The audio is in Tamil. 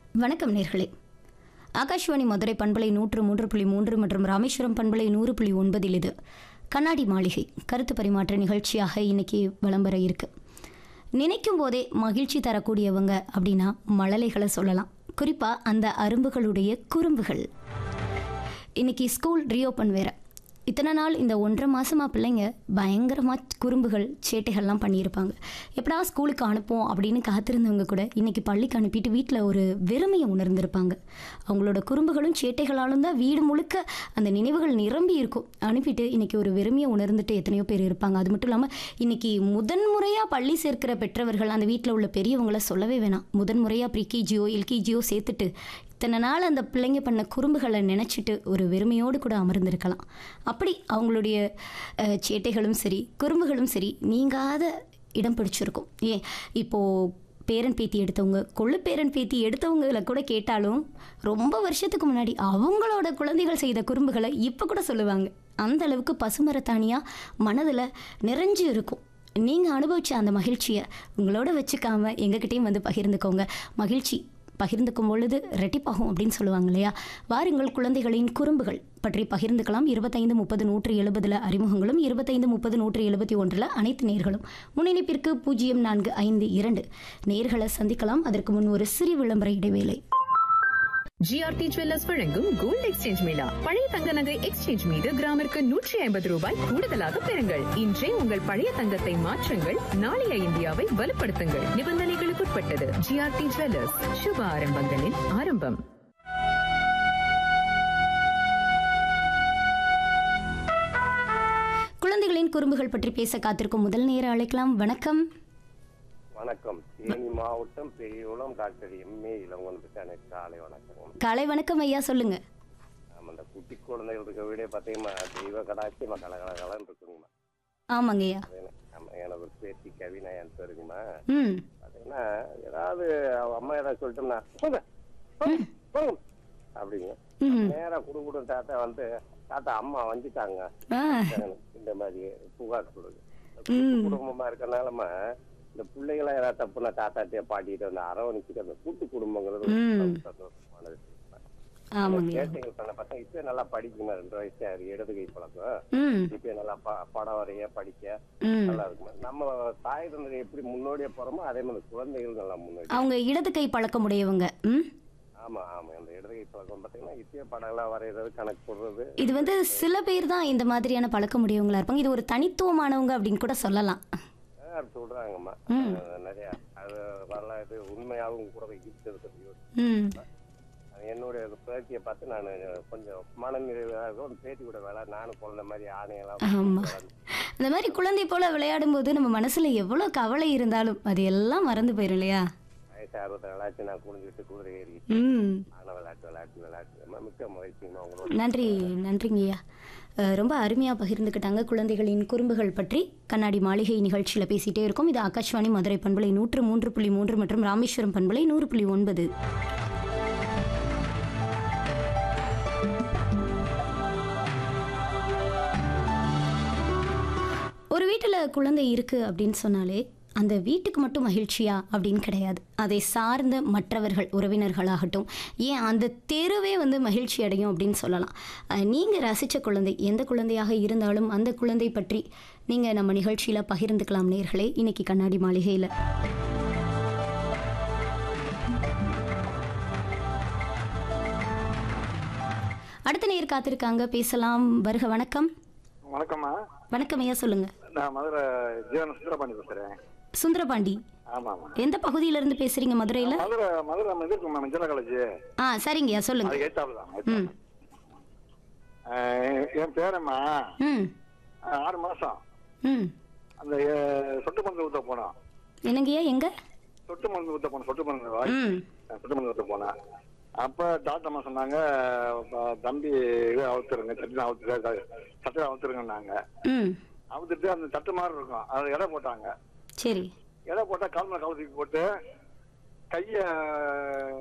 வணக்கம் நேர்களே ஆகாஷ்வாணி மதுரை பண்பலை நூற்று மூன்று புள்ளி மூன்று மற்றும் ராமேஸ்வரம் பண்பலை நூறு புள்ளி ஒன்பதில் இது கண்ணாடி மாளிகை கருத்து பரிமாற்ற நிகழ்ச்சியாக இன்னைக்கு விளம்பர இருக்கு நினைக்கும் போதே மகிழ்ச்சி தரக்கூடியவங்க அப்படின்னா மழலைகளை சொல்லலாம் குறிப்பாக அந்த அரும்புகளுடைய குறும்புகள் இன்னைக்கு ஸ்கூல் ரீஓப்பன் வேற இத்தனை நாள் இந்த ஒன்றரை மாசமா பிள்ளைங்க பயங்கரமாக குறும்புகள் சேட்டைகள்லாம் பண்ணியிருப்பாங்க எப்படா ஸ்கூலுக்கு அனுப்போம் அப்படின்னு காத்திருந்தவங்க கூட இன்னைக்கு பள்ளிக்கு அனுப்பிட்டு வீட்டில் ஒரு வெறுமையை உணர்ந்திருப்பாங்க அவங்களோட குறும்புகளும் சேட்டைகளாலும் தான் வீடு முழுக்க அந்த நினைவுகள் நிரம்பி இருக்கும் அனுப்பிட்டு இன்னைக்கு ஒரு வெறுமையை உணர்ந்துட்டு எத்தனையோ பேர் இருப்பாங்க அது மட்டும் இல்லாமல் இன்னைக்கு முதன்முறையாக பள்ளி சேர்க்கிற பெற்றவர்கள் அந்த வீட்டில் உள்ள பெரியவங்கள சொல்லவே வேணாம் முதன்முறையாக ப்ரீகேஜியோ எல்கேஜியோ சேர்த்துட்டு இத்தனை நாள் அந்த பிள்ளைங்க பண்ண குறும்புகளை நினச்சிட்டு ஒரு வெறுமையோடு கூட அமர்ந்திருக்கலாம் அப்படி அவங்களுடைய அஹ், சேட்டைகளும் சரி குறும்புகளும் சரி நீங்காத இடம் பிடிச்சிருக்கும் ஏன் இப்போது பேரன் பேத்தி எடுத்தவங்க கொள்ளு பேரன் பேத்தி எடுத்தவங்கள கூட கேட்டாலும் ரொம்ப வருஷத்துக்கு முன்னாடி அவங்களோட குழந்தைகள் செய்த குறும்புகளை இப்போ கூட சொல்லுவாங்க அந்த அளவுக்கு பசுமரத்தானியாக மனதில் நிறைஞ்சு இருக்கும் நீங்கள் அனுபவிச்ச அந்த மகிழ்ச்சியை உங்களோட வச்சுக்காம எங்ககிட்டயும் வந்து பகிர்ந்துக்கோங்க மகிழ்ச்சி பகிர்ந்துக்கும் பொழுது ரெட்டிப்பாகும் அப்படின்னு சொல்லுவாங்க இல்லையா வாருங்கள் குழந்தைகளின் குறும்புகள் பற்றி பகிர்ந்துக்கலாம் இருபத்தைந்து முப்பது நூற்று எழுபதுல அறிமுகங்களும் இருபத்தைந்து முப்பது நூற்று எழுபத்தி ஒன்றில் அனைத்து நேர்களும் முன்னிணைப்பிற்கு பூஜ்ஜியம் நான்கு ஐந்து இரண்டு நேர்களை சந்திக்கலாம் அதற்கு முன் ஒரு சிறு விளம்பர இடைவேளை ஜிஆர்டி ஜுவல்லர்ஸ் வழங்கும் கோல்ட் எக்ஸ்சேஞ்ச் மேளா பழைய தங்க நகை எக்ஸ்சேஞ்ச் மீது கிராமிற்கு நூற்றி ஐம்பது ரூபாய் கூடுதலாக பெறுங்கள் இன்றே உங்கள் பழைய தங்கத்தை மாற்றுங்கள் நாளைய இந்தியாவை வலுப்படுத்துங்கள் நிபந்தனைகளுக்குட்பட்டது ஜிஆர்டி ஜுவல்லர்ஸ் சுப ஆரம்பங்களின் ஆரம்பம் குழந்தைகளின் குறும்புகள் பற்றி பேச காத்திருக்கும் முதல் நேர அழைக்கலாம் வணக்கம் வணக்கம் தேனி மாவட்டம் பெரியகுளம் டாக்டர் எம்ஏ இளங்கொண்டு எனக்கு காலை வணக்கம் காலை வணக்கம் ஐயா சொல்லுங்க நம்ம இந்த குட்டி குழந்தைகள் இருக்க வீடே பார்த்தீங்கன்னா தெய்வ கடாட்சியமா கலகலகலன்னு இருக்குங்கம்மா ஆமாங்க ஐயா அது எனக்கு- ஆமா, எனக்கு ஒரு பேத்தி கவினா என் பேருங்கம்மா ம் பார்த்தீங்கன்னா ஏதாவது அவ அம்மா ஏதாவது சொல்லிட்டோம்னா போங்க போங்க, போங்க அப்படிங்க ம் நேரா குடுக்குடும் தாத்தா வந்து தாத்தா அம்மா வந்துட்டாங்க ஆ இந்த மாதிரி புகார் கொடுங்க ம். குடும்பமா இருக்கனாலமா இந்த பிள்ளைகளை ஏதாவது தப்புனா தாத்தாட்டிய பாட்டிட்டு வந்து அரவணைச்சிட்டு அந்த கூட்டு குடும்பங்கிறது ஒரு ம். சந்தோஷமானது ஆமாங்க ஐயா கேட்டீங்க பண்ண பசங்க இப்ப நல்லா படிக்குமா ரெண்டு வயசு ஆகுது இடது கை பழக்கம் ம் இப்ப நல்லா ப- படம் வரைய படிக்க ம் நல்லா இருக்குமா நம்ம தாய் தந்தை எப்படி முன்னோடியா போறோமோ அதே மாதிரி குழந்தைகள் நல்லா முன்னோடி அவங்க இடது கை பழக்கமுடையவங்க ம் ஆமா ஆமா அந்த இடது கை பழக்கம் பாத்தீங்கன்னா இப்பயே படம் எல்லாம் வரைகிறது கணக்கு போடுறது இது வந்து சில பேர் தான் இந்த மாதிரியான பழக்கமுடையவங்களா இருப்பாங்க இது ஒரு தனித்துவமானவங்க அப்படின்னு கூட சொல்லலாம் ஆ, சொல்றாங்கம்மா ம். அது நிறைய அது வரலாறு உண்மையாகவும் கூட இருக்கிறது ம் அது என்னுடைய பேத்தியை பார்த்து நான் கொஞ்சம் மனநிறைவாக இருக்கும் பேத்தி கூட வேலை நானும் குழந்தை மாதிரி ஆணையெல்லாம் ஆமா. அந்த மாதிரி குழந்தை போல விளையாடும் போது நம்ம மனசுல எவ்வளவு கவலை இருந்தாலும் அது எல்லாம் மறந்து போயிடும் இல்லையா வயசு அறுபத்தி விளையாட்டு நான் குடிஞ்சிட்டு குதிரை ஏறி ம் ஆன விளையாட்டு விளையாட்டு விளையாட்டு அம்மா, மிக்க மகிழ்ச்சிங்கம்மா உங்களோட நன்றி நன்றிங்கய்யா அஹ், ரொம்ப அருமையாக பகிர்ந்துக்கிட்டாங்க குழந்தைகளின் குறும்புகள் பற்றி கண்ணாடி மாளிகை நிகழ்ச்சியில் பேசிகிட்டே இருக்கோம் இது ஆகாஷ்வாணி மதுரை பண்பலை நூற்று மூன்று புள்ளி மூன்று மற்றும் ராமேஸ்வரம் பண்பலை நூறு புள்ளி ஒன்பது ஒரு வீட்டில் குழந்தை இருக்குது அப்படின்னு சொன்னாலே அந்த வீட்டுக்கு மட்டும் மகிழ்ச்சியா அப்படின்னு கிடையாது அதை சார்ந்த மற்றவர்கள் உறவினர்களாகட்டும் ஏன் அந்த தெருவே வந்து மகிழ்ச்சி அடையும் அப்படின்னு சொல்லலாம் அஹ் நீங்க ரசித்த குழந்தை எந்த குழந்தையாக இருந்தாலும் அந்த குழந்தை பற்றி நீங்க நம்ம நிகழ்ச்சியில பகிர்ந்துக்கலாம் நேர்களே இன்னைக்கு கண்ணாடி மாளிகையில் அடுத்த நேர் காத்திருக்காங்க பேசலாம் வருக வணக்கம் வணக்கம்மா வணக்கம் ஐயா சொல்லுங்க நான் மதுரை ஜீவன சுந்தரபாண்டி பேசுறேன் சுந்தரபாண்டி ஆமாம்மா எந்த பகுதியில இருந்து பேசுறீங்க மதுரையில மதுரை மதுரை நம்ம இது இருக்குமா மஞ்சள காலேஜ் ஆ சரிங்கய்யா சொல்லுங்க அது ஏத்தாப்புல தான் ம் ஆஹ் என் பேரம்மா ம் ஆஹ் ஆறு மாசம் ம் அந்த ஆஹ், சொட்டு மருந்து ஊத்த போனோம் என்னங்கய்யா எங்க சொட்டு மருந்து ஊத்த போனோம் சொட்டு மருந்து வாங்கி ம் சொட்டு மருந்து ஊத்த போனேன் அப்ப டாக்டர் அம்மா சொன்னாங்க ப- தம்பி இது அவுத்துருங்க சட்டை அவுத்து சட்டை அவுத்துருங்கன்னாங்க ம் அவுத்துட்டு அந்த தட்டு மாதிரி இருக்கும் அதை எடை போட்டாங்க சரி எடை போட்டா கால் மேல கால் தூக்கி போட்டு கைய